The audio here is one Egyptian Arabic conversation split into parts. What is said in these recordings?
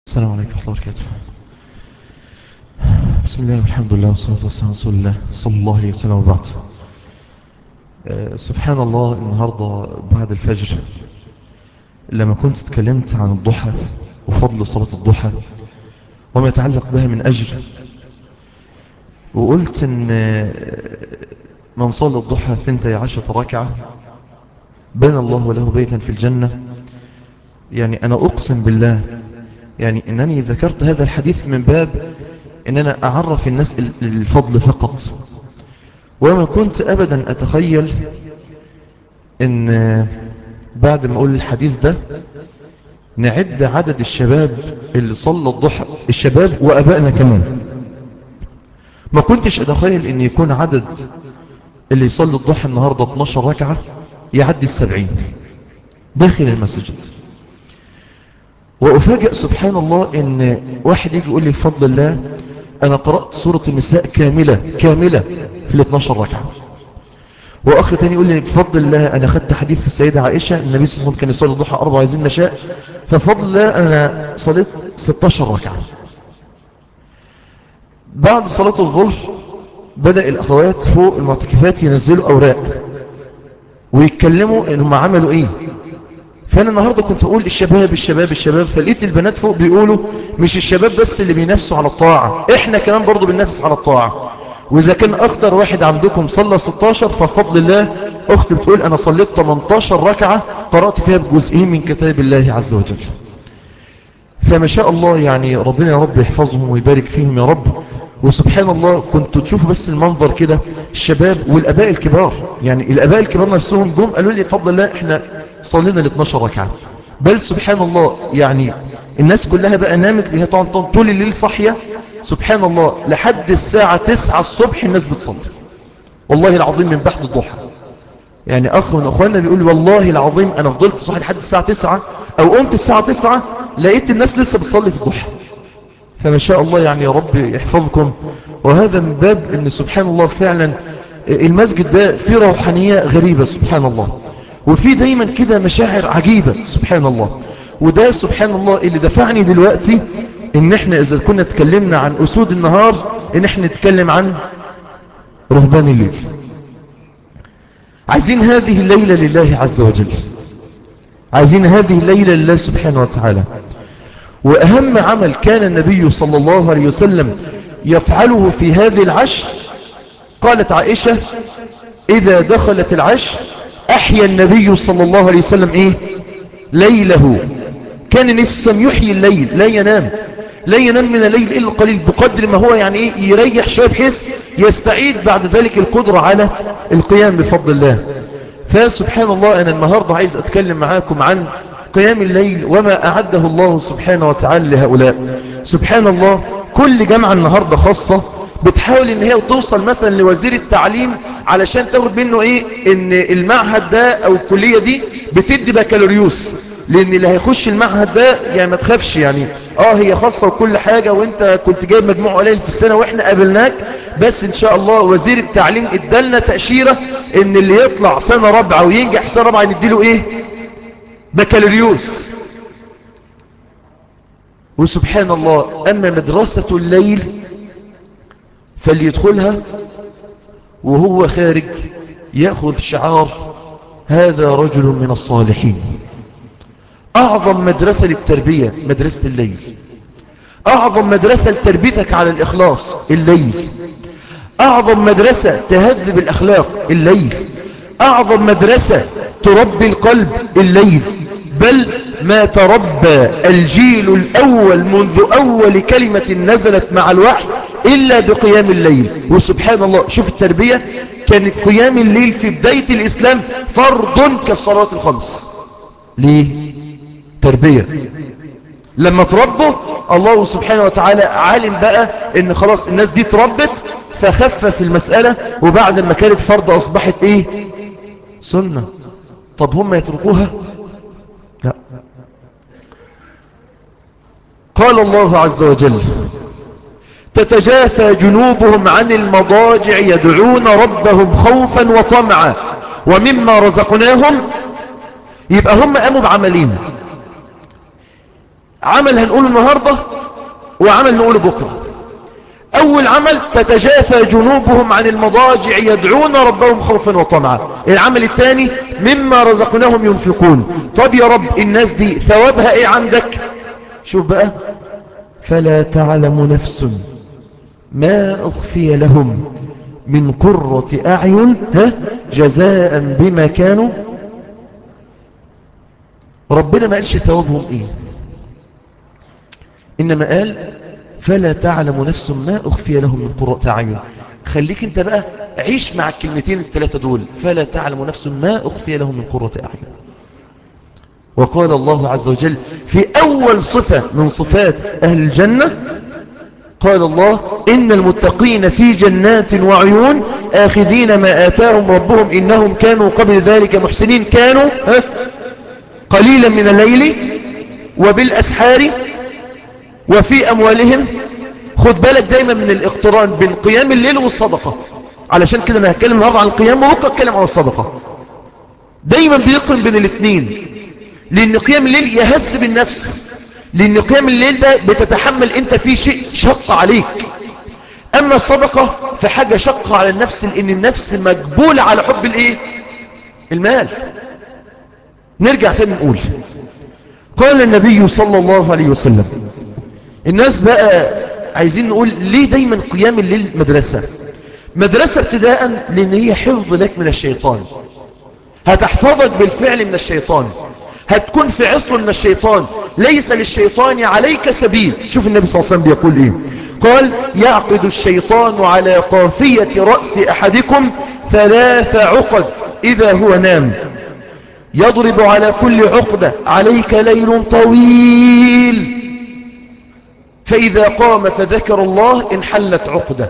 السلام عليكم ورحمة الله وبركاته بسم الله والحمد لله والصلاة والسلام على رسول الله صلى الله عليه وسلم وبعد آه، سبحان الله النهاردة بعد الفجر لما كنت اتكلمت عن الضحى وفضل صلاة الضحى وما يتعلق بها من أجر وقلت ان آه، من صلى الضحى ثنتي عشرة ركعة بنى الله له بيتا في الجنة يعني أنا أقسم بالله يعني أنني ذكرت هذا الحديث من باب أن أنا أعرف الناس الفضل فقط وما كنت أبدا أتخيل أن بعد ما أقول الحديث ده نعد عدد الشباب اللي صلى الضحى الشباب وأبائنا كمان ما كنتش أتخيل أن يكون عدد اللي يصلي الضحى النهاردة 12 ركعة يعدي السبعين داخل المسجد وأفاجئ سبحان الله ان واحد يجي يقول لي بفضل الله انا قرأت سورة النساء كاملة كاملة في ال 12 ركعة واخ تاني يقول لي بفضل الله انا خدت حديث في السيدة عائشة النبي صلى الله عليه وسلم كان يصلي الضحى اربع عايزين نشاء ففضل الله انا صليت 16 ركعة بعد صلاة الظهر بدأ الاخوات فوق المعتكفات ينزلوا اوراق ويتكلموا انهم عملوا ايه فانا النهاردة كنت بقول الشباب الشباب الشباب فلقيت البنات فوق بيقولوا مش الشباب بس اللي بينافسوا على الطاعة احنا كمان برضو بننافس على الطاعة واذا كان اكتر واحد عندكم صلى 16 ففضل الله اختي بتقول انا صليت 18 ركعة قرأت فيها بجزئين من كتاب الله عز وجل فما شاء الله يعني ربنا يا رب يحفظهم ويبارك فيهم يا رب وسبحان الله كنت تشوف بس المنظر كده الشباب والاباء الكبار يعني الاباء الكبار نفسهم جم قالوا لي بفضل الله احنا صلينا ال 12 ركعه بل سبحان الله يعني الناس كلها بقى نامت هي طبعا طول الليل صاحيه سبحان الله لحد الساعه 9 الصبح الناس بتصلي والله العظيم من بعد الضحى يعني اخ من اخواننا بيقول لي والله العظيم انا فضلت صاحي لحد الساعه 9 او قمت الساعه 9 لقيت الناس لسه بتصلي في الضحى فما شاء الله يعني يا رب يحفظكم وهذا من باب ان سبحان الله فعلا المسجد ده فيه روحانية غريبة سبحان الله وفي دايما كده مشاعر عجيبة سبحان الله وده سبحان الله اللي دفعني دلوقتي ان احنا اذا كنا اتكلمنا عن اسود النهار ان احنا نتكلم عن رهبان الليل عايزين هذه الليلة لله عز وجل عايزين هذه الليلة لله سبحانه وتعالى وأهم عمل كان النبي صلى الله عليه وسلم يفعله في هذه العشر قالت عائشة إذا دخلت العشر أحيا النبي صلى الله عليه وسلم إيه ليله كان نسم يحيي الليل لا ينام لا ينام من الليل إلا قليل بقدر ما هو يعني إيه يريح شوية بحيث يستعيد بعد ذلك القدرة على القيام بفضل الله فسبحان الله أنا النهاردة عايز أتكلم معاكم عن قيام الليل وما أعده الله سبحانه وتعالى لهؤلاء سبحان الله كل جامعة النهاردة خاصة بتحاول ان هي توصل مثلا لوزير التعليم علشان تاخد منه ايه ان المعهد ده او الكلية دي بتدي بكالوريوس لان اللي هيخش المعهد ده يعني ما تخافش يعني اه هي خاصة وكل حاجة وانت كنت جايب مجموع قليل في السنة واحنا قابلناك بس ان شاء الله وزير التعليم ادالنا تأشيرة ان اللي يطلع سنة رابعة وينجح سنة رابعة نديله ايه بكالوريوس وسبحان الله أما مدرسة الليل فليدخلها وهو خارج يأخذ شعار هذا رجل من الصالحين أعظم مدرسة للتربية مدرسة الليل أعظم مدرسة لتربيتك على الإخلاص الليل أعظم مدرسة تهذب الأخلاق الليل أعظم مدرسة تربي القلب الليل بل ما تربى الجيل الأول منذ أول كلمة نزلت مع الوحي إلا بقيام الليل وسبحان الله شوف التربية كان قيام الليل في بداية الإسلام فرض كالصلاة الخمس ليه؟ تربية لما تربوا الله سبحانه وتعالى عالم بقى ان خلاص الناس دي تربت فخفف المسألة وبعد ما كانت فرض أصبحت ايه سنة طب هم يتركوها لا قال الله عز وجل تتجافى جنوبهم عن المضاجع يدعون ربهم خوفا وطمعا ومما رزقناهم يبقى هم قاموا بعملين عمل هنقوله النهاردة وعمل نقوله بكرة أول عمل تتجافى جنوبهم عن المضاجع يدعون ربهم خوفا وطمعا العمل الثاني مما رزقناهم ينفقون طب يا رب الناس دي ثوابها ايه عندك شوف بقى فلا تعلم نفس ما أخفي لهم من قرة أعين ها جزاء بما كانوا ربنا ما قالش ثوابهم ايه إنما قال فلا تعلم نفس ما أخفي لهم من قرة أعين خليك انت بقى عيش مع الكلمتين الثلاثة دول فلا تعلم نفس ما أخفي لهم من قرة أعين وقال الله عز وجل في أول صفة من صفات أهل الجنة قال الله إن المتقين في جنات وعيون آخذين ما آتاهم ربهم إنهم كانوا قبل ذلك محسنين كانوا قليلا من الليل وبالأسحار وفي أموالهم خد بالك دايما من الاقتران بين قيام الليل والصدقة علشان كده أنا هتكلم النهارده عن القيام وبكره أتكلم عن الصدقة دايما بيقرن بين الاثنين لأن قيام الليل يهز بالنفس لأن قيام الليل ده بتتحمل أنت فيه شيء شق عليك أما الصدقة فحاجة شق على النفس لأن النفس مجبولة على حب الإيه؟ المال نرجع تاني نقول قال النبي صلى الله عليه وسلم الناس بقى عايزين نقول ليه دايما قيام الليل مدرسة مدرسة ابتداء لأن هي حفظ لك من الشيطان هتحفظك بالفعل من الشيطان هتكون في عصر من الشيطان ليس للشيطان عليك سبيل شوف النبي صلى الله عليه وسلم بيقول ايه قال يعقد الشيطان على قافية رأس أحدكم ثلاث عقد إذا هو نام يضرب على كل عقدة عليك ليل طويل فإذا قام فذكر الله انحلت عقدة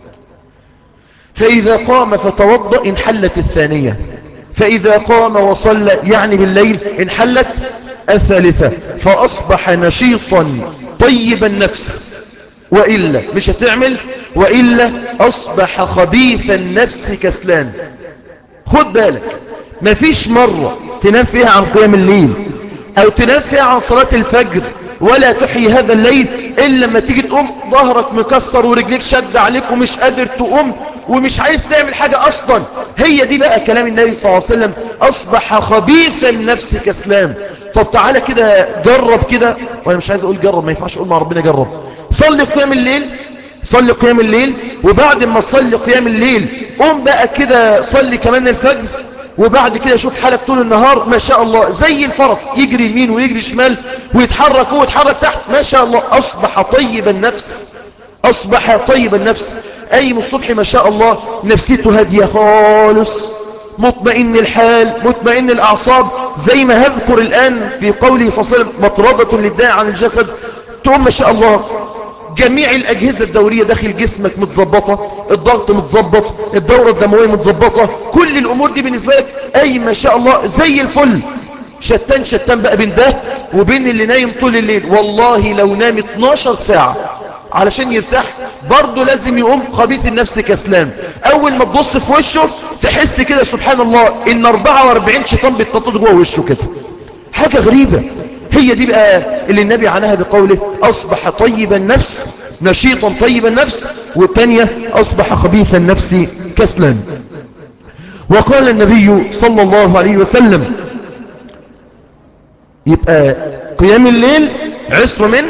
فإذا قام فتوضأ انحلت الثانية فإذا قام وصلى يعني بالليل انحلت الثالثة فأصبح نشيطا طيب النفس وإلا مش هتعمل وإلا أصبح خبيث النفس كسلان خد بالك مفيش مرة تنام فيها عن قيام الليل أو تنام فيها عن صلاة الفجر ولا تحيي هذا الليل إلا لما تيجي تقوم ظهرك مكسر ورجليك شد عليك ومش قادر تقوم ومش عايز تعمل حاجة أصلا هي دي بقى كلام النبي صلى الله عليه وسلم أصبح خبيث النفس كسلام طب تعالى كده جرب كده وأنا مش عايز أقول جرب ما ينفعش أقول مع ربنا جرب صلي قيام الليل صلي قيام الليل وبعد ما تصلي قيام الليل قوم بقى كده صلي كمان الفجر وبعد كده شوف حالك طول النهار ما شاء الله زي الفرس يجري يمين ويجري شمال ويتحرك فوق ويتحرك تحت ما شاء الله أصبح طيب النفس أصبح طيب النفس أي من الصبح ما شاء الله نفسيته هادية خالص مطمئن الحال مطمئن الأعصاب زي ما هذكر الآن في قوله صلى الله عليه وسلم مطردة للداء عن الجسد تقوم ما شاء الله جميع الأجهزة الدورية داخل جسمك متظبطة الضغط متظبط الدورة الدموية متظبطة كل الأمور دي بالنسبة لك أي ما شاء الله زي الفل شتان شتان بقى بين ده وبين اللي نايم طول الليل والله لو نام 12 ساعة علشان يرتاح برضه لازم يقوم خبيث النفس كسلان اول ما تبص في وشه تحس كده سبحان الله ان 44 شيطان بيتنطط جوه وشه كده حاجة غريبة هي دي بقى اللي النبي عنها بقوله أصبح طيب النفس نشيطا طيب النفس والثانية أصبح خبيث النفس كسلا وقال النبي صلى الله عليه وسلم يبقى قيام الليل عصر من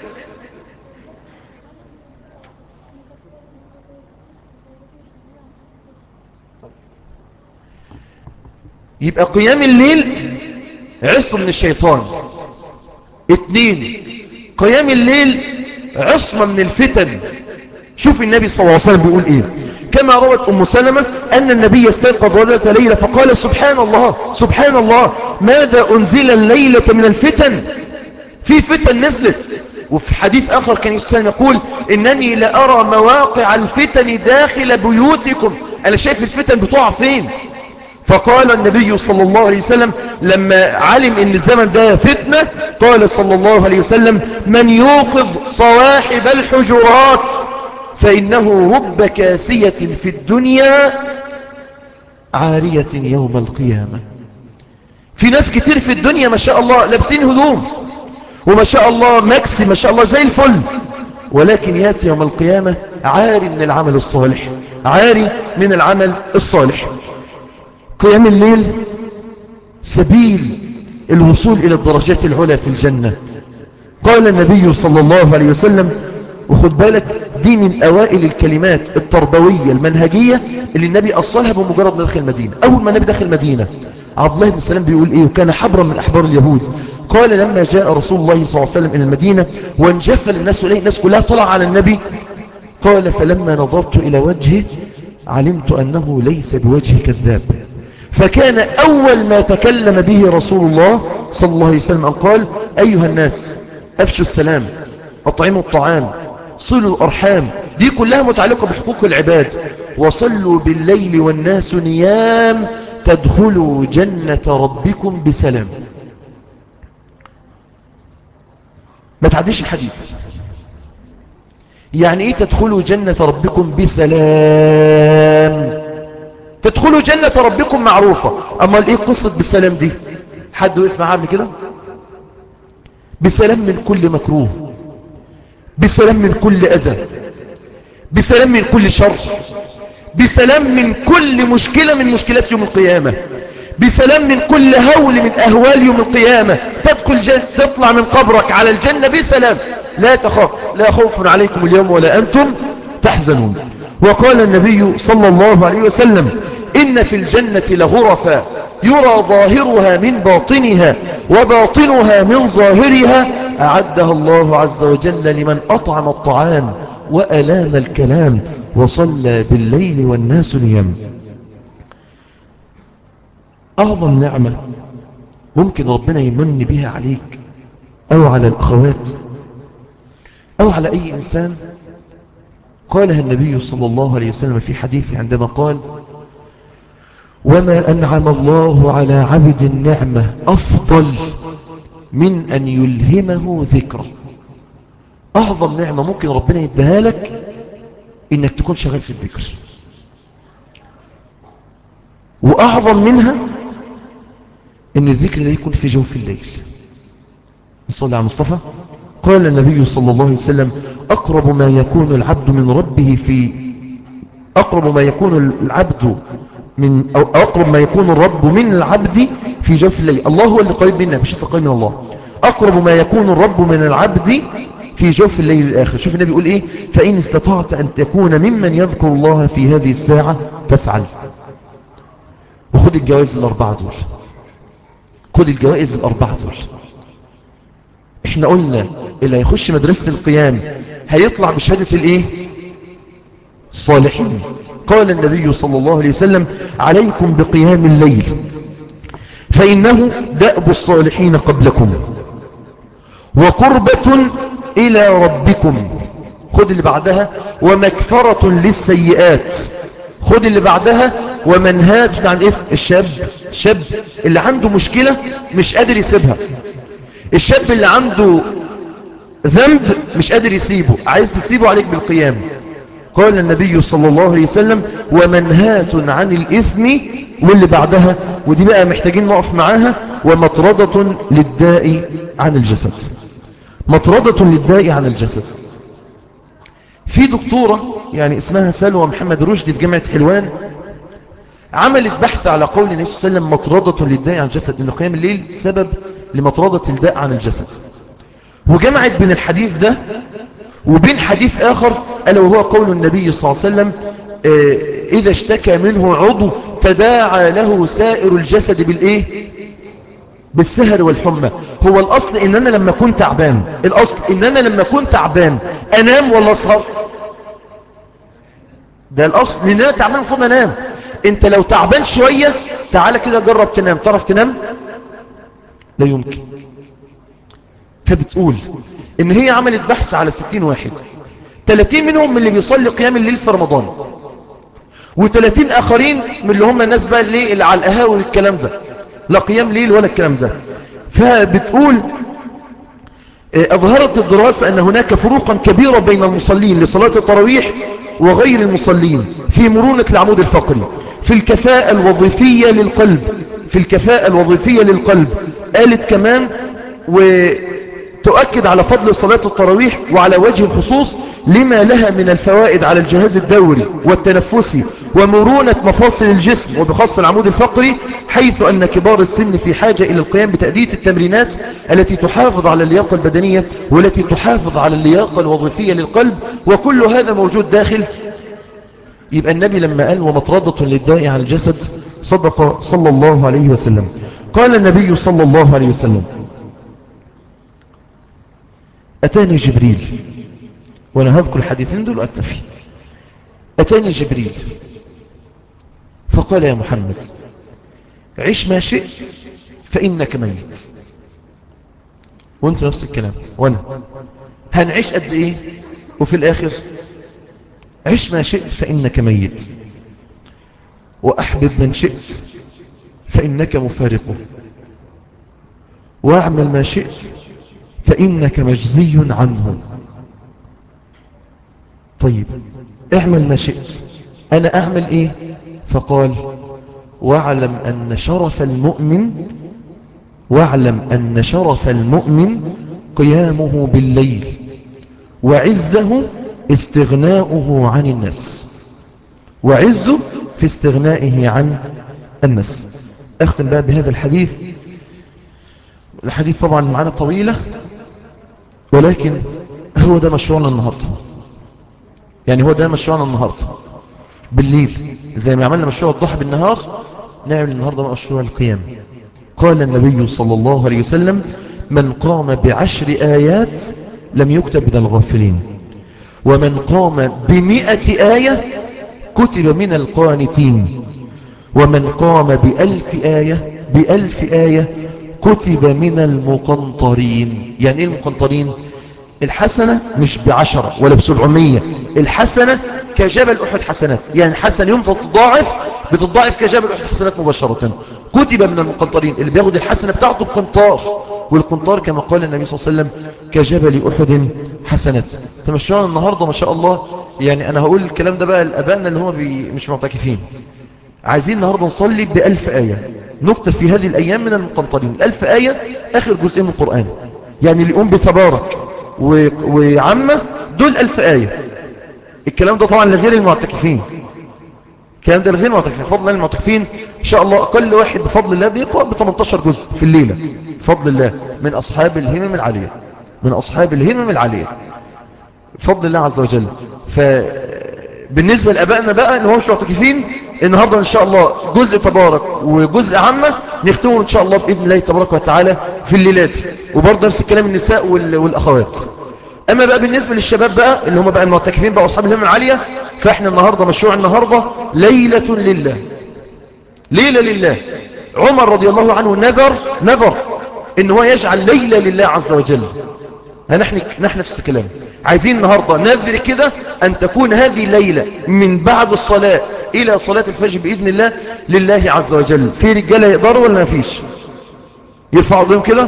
يبقى قيام الليل عصر من الشيطان اتنين قيام الليل عصمة من الفتن شوف النبي صلى الله عليه وسلم بيقول ايه كما روت أم سلمة أن النبي استيقظ ذات ليلة فقال سبحان الله سبحان الله ماذا أنزل الليلة من الفتن في فتن نزلت وفي حديث آخر كان يسلم يقول إنني لأرى مواقع الفتن داخل بيوتكم أنا شايف الفتن بتقع فين فقال النبي صلى الله عليه وسلم لما علم ان الزمن ده فتنة قال صلى الله عليه وسلم من يوقظ صواحب الحجرات فإنه رب كاسية في الدنيا عارية يوم القيامة في ناس كتير في الدنيا ما شاء الله لابسين هدوم وما شاء الله ماكسي ما شاء الله زي الفل ولكن ياتي يوم القيامة عاري من العمل الصالح عاري من العمل الصالح قيام الليل سبيل الوصول إلى الدرجات العلى في الجنة قال النبي صلى الله عليه وسلم وخد بالك دي من أوائل الكلمات التربوية المنهجية اللي النبي أصلها بمجرد ما دخل المدينة أول ما النبي دخل المدينة عبد الله بن سلام بيقول إيه وكان حبرا من أحبار اليهود قال لما جاء رسول الله صلى الله عليه وسلم إلى المدينة وانجفل الناس إليه الناس كلها طلع على النبي قال فلما نظرت إلى وجهه علمت أنه ليس بوجه كذاب فكان أول ما تكلم به رسول الله صلى الله عليه وسلم أن قال أيها الناس أفشوا السلام أطعموا الطعام صلوا الأرحام دي كلها متعلقة بحقوق العباد وصلوا بالليل والناس نيام تدخلوا جنة ربكم بسلام ما تعديش الحديث يعني ايه تدخلوا جنة ربكم بسلام تدخلوا جنة ربكم معروفة اما ايه قصة بالسلام دي حد وقف معاه قبل كده بسلام من كل مكروه بسلام من كل أذى بسلام من كل شر بسلام من كل مشكلة من مشكلات يوم القيامة بسلام من كل هول من أهوال يوم القيامة تدخل جنة تطلع من قبرك على الجنة بسلام لا تخاف لا خوف عليكم اليوم ولا أنتم تحزنون وقال النبي صلى الله عليه وسلم إن في الجنة لغرفا يرى ظاهرها من باطنها وباطنها من ظاهرها أعدها الله عز وجل لمن أطعم الطعام وألان الكلام وصلى بالليل والناس نيام أعظم نعمة ممكن ربنا يمن بها عليك أو على الأخوات أو على أي إنسان قالها النبي صلى الله عليه وسلم في حديث عندما قال وما أنعم الله على عبد النعمة أفضل من أن يلهمه ذكره أعظم نعمة ممكن ربنا يديها لك إنك تكون شغال في الذكر وأعظم منها إن الذكر ده يكون في جوف الليل صلى على مصطفى قال النبي صلى الله عليه وسلم أقرب ما يكون العبد من ربه في أقرب ما يكون العبد من أو أقرب ما يكون الرب من العبد في جوف الليل الله هو اللي قريب منا مش قريب من الله أقرب ما يكون الرب من العبد في جوف الليل الآخر شوف النبي يقول إيه فإن استطعت أن تكون ممن يذكر الله في هذه الساعة فافعل وخد الجوائز الأربعة دول خد الجوائز الأربعة دول احنا قلنا اللي هيخش مدرسة القيام هيطلع بشهادة الايه الصالحين قال النبي صلى الله عليه وسلم عليكم بقيام الليل فإنه دأب الصالحين قبلكم وقربة إلى ربكم خد اللي بعدها ومكفرة للسيئات خد اللي بعدها ومنهاة عن إيه الشاب الشاب اللي عنده مشكلة مش قادر يسيبها الشاب اللي عنده ذنب مش قادر يسيبه عايز تسيبه عليك بالقيام قال النبي صلى الله عليه وسلم ومنهاة عن الإثم واللي بعدها ودي بقى محتاجين نقف معاها ومطردة للداء عن الجسد مطردة للداء عن الجسد في دكتورة يعني اسمها سلوى محمد رشدي في جامعة حلوان عملت بحث على قول النبي صلى الله عليه وسلم مطردة للداء عن الجسد ان قيام الليل سبب لمطردة الداء عن الجسد وجمعت بين الحديث ده وبين حديث آخر ألا وهو قول النبي صلى الله عليه وسلم إذا اشتكى منه عضو تداعى له سائر الجسد بالإيه بالسهر والحمى هو الأصل إن أنا لما كنت تعبان الأصل إن أنا لما كنت تعبان أنام ولا أسهر ده الأصل إن أنا تعبان المفروض أنام أنت لو تعبان شوية تعالى كده جرب تنام تعرف تنام لا يمكن فبتقول ان هي عملت بحث على 60 واحد 30 منهم من اللي بيصلي قيام الليل في رمضان و30 اخرين من اللي هم الناس بقى اللي, اللي على القهاوي والكلام ده لا قيام ليل ولا الكلام ده فبتقول اظهرت الدراسة ان هناك فروقا كبيرة بين المصلين لصلاة التراويح وغير المصلين في مرونة العمود الفقري في الكفاءة الوظيفية للقلب في الكفاءة الوظيفية للقلب قالت كمان و تؤكد على فضل صلاة التراويح وعلى وجه الخصوص لما لها من الفوائد على الجهاز الدوري والتنفسي ومرونة مفاصل الجسم وبخاصة العمود الفقري حيث أن كبار السن في حاجة إلى القيام بتأدية التمرينات التي تحافظ على اللياقة البدنية والتي تحافظ على اللياقة الوظيفية للقلب وكل هذا موجود داخل يبقى النبي لما قال ومطردة للداء على الجسد صدق صلى الله عليه وسلم قال النبي صلى الله عليه وسلم أتاني جبريل وأنا هذكر الحديثين دول أكتفي أتاني جبريل فقال يا محمد عش ما شئت فإنك ميت وانت نفس الكلام وانا هنعيش قد ايه وفي الاخر عش ما شئت فإنك ميت وأحبب من شئت فإنك مفارقه واعمل ما شئت فإنك مجزي عنه طيب اعمل ما شئت أنا أعمل إيه فقال واعلم أن شرف المؤمن واعلم أن شرف المؤمن قيامه بالليل وعزه استغناؤه عن الناس وعزه في استغنائه عن الناس أختم بقى بهذا الحديث الحديث طبعا معنا طويلة ولكن هو ده مشروعنا النهاردة يعني هو ده مشروعنا النهاردة بالليل زي ما عملنا مشروع الضحى بالنهار نعمل النهاردة مشروع القيام قال النبي صلى الله عليه وسلم من قام بعشر آيات لم يكتب من الغافلين ومن قام بمئة آية كتب من القانتين ومن قام بألف آية بألف آية كتب من المقنطرين يعني ايه المقنطرين الحسنة مش بعشرة ولا بسبعمية الحسنة كجبل أحد حسنات يعني الحسنة يوم تتضاعف بتتضاعف كجبل أحد حسنات مباشرة كتب من المقنطرين اللي بياخد الحسنة بتاعته بقنطار والقنطار كما قال النبي صلى الله عليه وسلم كجبل أحد حسنات فمشروعنا النهاردة ما شاء الله يعني أنا هقول الكلام ده بقى لأبائنا اللي هم مش معتكفين عايزين النهاردة نصلي بألف آية نكتب في هذه الأيام من المقنطرين الألف آية آخر جزء من القرآن يعني اللي يقوم بتبارك وعامة دول ألف آية الكلام ده طبعا لغير المعتكفين الكلام ده لغير المعتكفين فضل الله المعتكفين إن شاء الله أقل واحد بفضل الله بيقرأ ب 18 جزء في الليلة بفضل الله من أصحاب الهمم العالية من أصحاب الهمم العالية بفضل الله عز وجل فبالنسبة لأبائنا بقى اللي هم مش معتكفين النهاردة إن شاء الله جزء تبارك وجزء عامة نختمه إن شاء الله بإذن الله تبارك وتعالى في الليلات وبرضه نفس الكلام النساء والأخوات أما بقى بالنسبة للشباب بقى اللي هم بقى المعتكفين بقى أصحاب الهمم العالية فإحنا النهاردة مشروع النهاردة ليلة لله ليلة لله عمر رضي الله عنه نذر نذر إن هو يجعل ليلة لله عز وجل نحن نحن نفس الكلام عايزين النهاردة نذر كده أن تكون هذه الليلة من بعد الصلاة إلى صلاة الفجر بإذن الله لله عز وجل في رجالة يقدروا ولا ما فيش يرفعوا ضيهم كده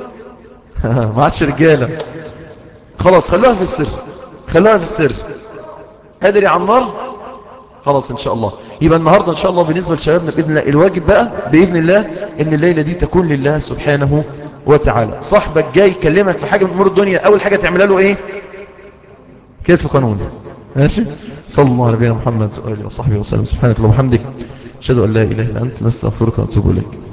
ما عادش رجالة خلاص خلوها في السر خلوها في السر قادر يا عمار خلاص ان شاء الله يبقى النهاردة ان شاء الله بالنسبة لشبابنا بإذن الله الواجب بقى بإذن الله ان الليلة دي تكون لله سبحانه وتعالى صاحبك جاي يكلمك في حاجة من امور الدنيا اول حاجة تعملها له ايه كيف قانون ماشي صلى الله على نبينا محمد وآله وصحبه وسلم سبحانك اللهم وبحمدك اشهد ان لا اله الا انت نستغفرك ونتوب اليك